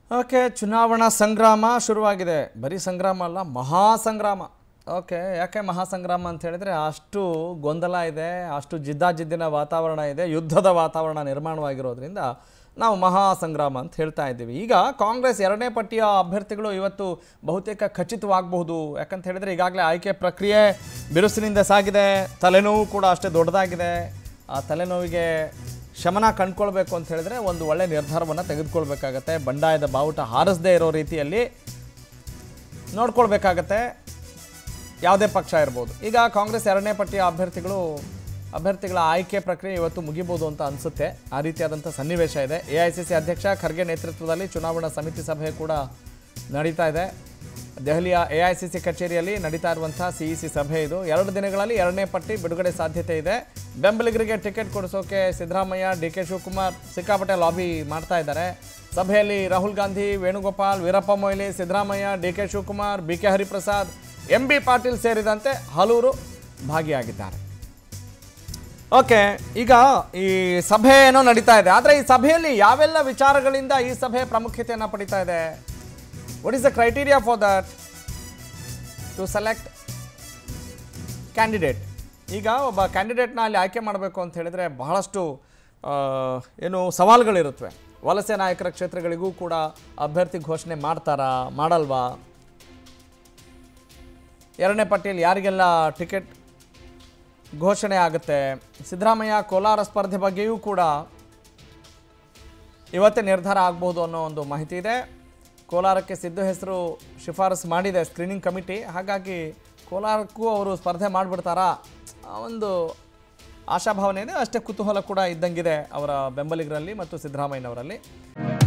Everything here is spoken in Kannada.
ಓಕೆ ಚುನಾವಣಾ ಸಂಗ್ರಾಮ ಶುರುವಾಗಿದೆ ಬರೀ ಸಂಗ್ರಾಮ ಅಲ್ಲ ಮಹಾ ಸಂಗ್ರಾಮ ಓಕೆ ಯಾಕೆ ಮಹಾ ಸಂಗ್ರಾಮ ಅಂತ ಹೇಳಿದ್ರೆ ಅಷ್ಟು ಗೊಂದಲ ಇದೆ ಅಷ್ಟು ಜಿದ್ದಾಜಿದ್ದಿನ ವಾತಾವರಣ ಇದೆ ಯುದ್ಧದ ವಾತಾವರಣ ನಿರ್ಮಾಣವಾಗಿರೋದ್ರಿಂದ ನಾವು ಮಹಾ ಸಂಗ್ರಾಮ ಅಂತ ಹೇಳ್ತಾ ಇದ್ದೀವಿ ಈಗ ಕಾಂಗ್ರೆಸ್ ಎರಡನೇ ಪಟ್ಟಿಯ ಅಭ್ಯರ್ಥಿಗಳು ಇವತ್ತು ಬಹುತೇಕ ಖಚಿತವಾಗಬಹುದು ಯಾಕಂತ ಹೇಳಿದ್ರೆ ಈಗಾಗಲೇ ಆಯ್ಕೆ ಪ್ರಕ್ರಿಯೆ ಬಿರುಸಿನಿಂದ ಸಾಗಿದೆ ತಲೆನೋವು ಕೂಡ ಅಷ್ಟೇ ದೊಡ್ಡದಾಗಿದೆ ಆ ತಲೆನೋವಿಗೆ ಶಮನ ಕಂಡ್ಕೊಳ್ಬೇಕು ಅಂತ ಹೇಳಿದ್ರೆ ಒಂದು ಒಳ್ಳೆ ನಿರ್ಧಾರವನ್ನು ತೆಗೆದುಕೊಳ್ಬೇಕಾಗತ್ತೆ ಬಂಡಾಯದ ಬಾವುಟ ಹಾರಿಸದೇ ಇರೋ ರೀತಿಯಲ್ಲಿ ನೋಡ್ಕೊಳ್ಬೇಕಾಗತ್ತೆ ಯಾವುದೇ ಪಕ್ಷ ಇರ್ಬೋದು ಈಗ ಕಾಂಗ್ರೆಸ್ ಎರಡನೇ ಪಟ್ಟಿಯ ಅಭ್ಯರ್ಥಿಗಳು ಅಭ್ಯರ್ಥಿಗಳ ಆಯ್ಕೆ ಪ್ರಕ್ರಿಯೆ ಇವತ್ತು ಮುಗಿಬೋದು ಅಂತ ಅನಿಸುತ್ತೆ ಆ ರೀತಿಯಾದಂಥ ಸನ್ನಿವೇಶ ಇದೆ ಎ ಐ ಸಿ ಸಿ ಅಧ್ಯಕ್ಷ ಖರ್ಗೆ ನೇತೃತ್ವದಲ್ಲಿ ಚುನಾವಣಾ ಸಮಿತಿ ಸಭೆ ಕೂಡ ನಡೀತಾ ಇದೆ ದೆಹಲಿಯ ಎ ಐ ಸಿ ಸಿ ಕಚೇರಿಯಲ್ಲಿ ನಡೀತಾ ಇರುವಂಥ ಸಿ ಇ ಸಿ ಸಭೆ ಇದು ಎರಡು ದಿನಗಳಲ್ಲಿ ಎರಡನೇ ಪಟ್ಟಿ ಬಿಡುಗಡೆ ಸಾಧ್ಯತೆ ಇದೆ ಬೆಂಬಲಿಗರಿಗೆ ಟಿಕೆಟ್ ಕೊಡಿಸೋಕೆ ಸಿದ್ದರಾಮಯ್ಯ ಡಿ ಕೆ ಶಿವಕುಮಾರ್ ಸಿಕ್ಕಾಪಟ್ಟೆ ಲಾಬಿ ಮಾಡ್ತಾ ಇದ್ದಾರೆ ಸಭೆಯಲ್ಲಿ Rahul Gandhi Venugopal Veerappa Moily Siddaramaiah D K Shivakumar B K Hariprasad M B Patil ಸೇರಿದಂತೆ ಹಲವರು ಭಾಗಿಯಾಗಿದ್ದಾರೆ ಓಕೆ ಈಗ ಈ ಸಭೆ ಏನೋ ನಡೀತಾ ಇದೆ ಆದರೆ ಈ ಸಭೆಯಲ್ಲಿ ಯಾವೆಲ್ಲ ವಿಚಾರಗಳಿಂದ ಈ ಸಭೆ ಪ್ರಾಮುಖ್ಯತೆಯನ್ನು ಪಡಿತಾ ಇದೆ what is the criteria for that to select candidate ಈಗ ಒಬ್ಬ ಕ್ಯಾಂಡಿಡೇಟ್ನ ಅಲ್ಲಿ ಆಯ್ಕೆ ಮಾಡಬೇಕು ಅಂತ ಹೇಳಿದರೆ ಬಹಳಷ್ಟು ಆ, ಏನು ಸವಾಲುಗಳಿರುತ್ತವೆ ವಲಸೆ ನಾಯಕರ ಕ್ಷೇತ್ರಗಳಿಗೂ ಕೂಡ ಅಭ್ಯರ್ಥಿ ಘೋಷಣೆ ಮಾಡ್ತಾರಾ ಮಾಡಲ್ವಾ ಎರಡನೇ ಪಟ್ಟಿಯಲ್ಲಿ ಯಾರಿಗೆಲ್ಲ ಟಿಕೆಟ್ ಘೋಷಣೆ ಆಗುತ್ತೆ ಸಿದ್ದರಾಮಯ್ಯ ಕೋಲಾರ ಸ್ಪರ್ಧೆ ಬಗ್ಗೆಯೂ ಕೂಡ ಇವತ್ತೇ ನಿರ್ಧಾರ ಆಗ್ಬೋದು ಅನ್ನೋ ಒಂದು ಮಾಹಿತಿ ಇದೆ ಕೋಲಾರಕ್ಕೆ ಸಿದ್ದು ಹೆಸರು ಶಿಫಾರಸು ಮಾಡಿದೆ ಸ್ಕ್ರೀನಿಂಗ್ ಕಮಿಟಿ ಹಾಗಾಗಿ ಕೋಲಾರಕ್ಕೂ ಅವರು ಸ್ಪರ್ಧೆ ಮಾಡಿಬಿಡ್ತಾರಾ ಆ ಒಂದು ಆಶಾಭಾವನೆ ಇದೆ ಅಷ್ಟೇ ಕುತೂಹಲ ಕೂಡ ಇದ್ದಂಗಿದೆ ಅವರ ಬೆಂಬಲಿಗರಲ್ಲಿ ಮತ್ತು ಸಿದ್ದರಾಮಯ್ಯನವರಲ್ಲಿ